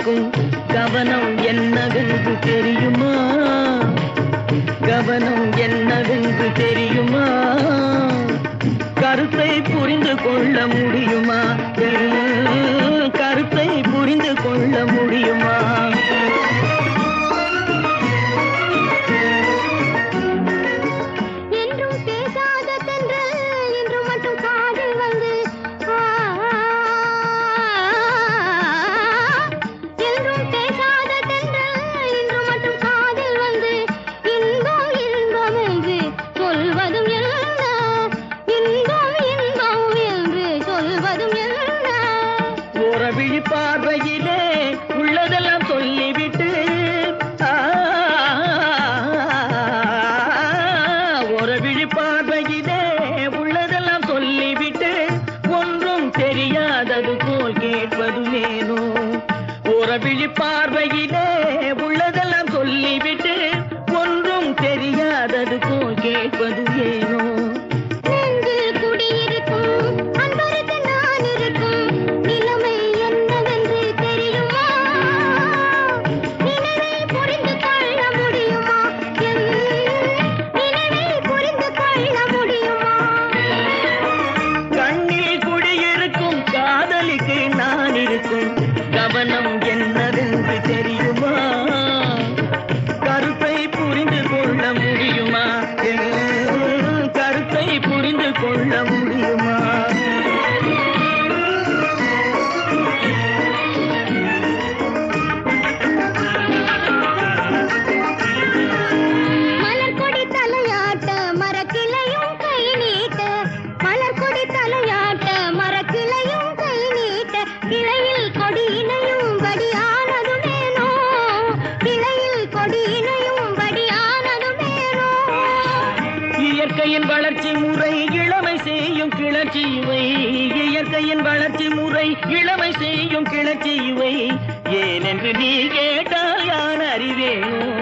இருக்கும் கவனம் என்னவென்று தெரியுமா கவனம் என்னவென்று தெரியுமா கருத்தை புரிந்து கொள்ள முடியுமா என் கருத்தை புரிந்து கொள்ள முடியுமா என்றும் பேசாத தென்றல் இன்று மட்டும் காதில் வந்து ஆ, என்றும் பேசாத தென்றல் இன்று மட்டும் காதில் வந்து இன்பம் இன்பம் என்று சொல்வதும் என்ன இன்பம் இன்பம் என்று சொல்வதும் என்ன ஓரவிழி பார்வையிலே உள்ளதெல்லாம் சொல்லிவிட்டு ஆ, ஓரவிழி பார்வையிலே உள்ளதெல்லாம் சொல்லிவிட்டு ஒன்றும் தெரியாதது போல் கேட்பது ஏனோ ஓரவிழி பார்வையிலே உள்ளதெல்லாம் சொல்லிவிட்டு ஒன்றும் தெரியாதது போல் கேட்பது ஏனோ நெஞ்சில் குடியிருக்கும் அன்பருக்கு நான் இருக்கும் நிலைமை என்னவென்று தெரியுமா நினைவை புரிந்து கொள்ள முடியுமா என் நினைவை புரிந்து கொள்ள முடியுமா கண்ணில் குடியிருக்கும் காதலிக்கு நான் இருக்கும் கவனம் என்னவென்று தெரியுமா கருத்தை புரிந்து கொள்ள முடியுமா என் கருத்தை புரிந்து கொள்ள முடியுமா மலர் கொடி தலையாட்ட மரக்கிளையும் கை நீட்ட மலர் கொடி தலையாட்ட மரக்கிளையும் கை நீட்ட கிளையில் கொடி இணையும் படியானதும் வேணோ கிளையில் கொடி இணையும் படியானதும் வேணோ இயற்கையின் வளர்ச்சி முறை இளமை செய்யும் கிளர்ச்சி இவை இயற்கையின் வளர்ச்சி முறை இளமை செய்யும் கிளர்ச்சி இவை ஏனென்று நீ கேட்டால் யான் அறிவேனோ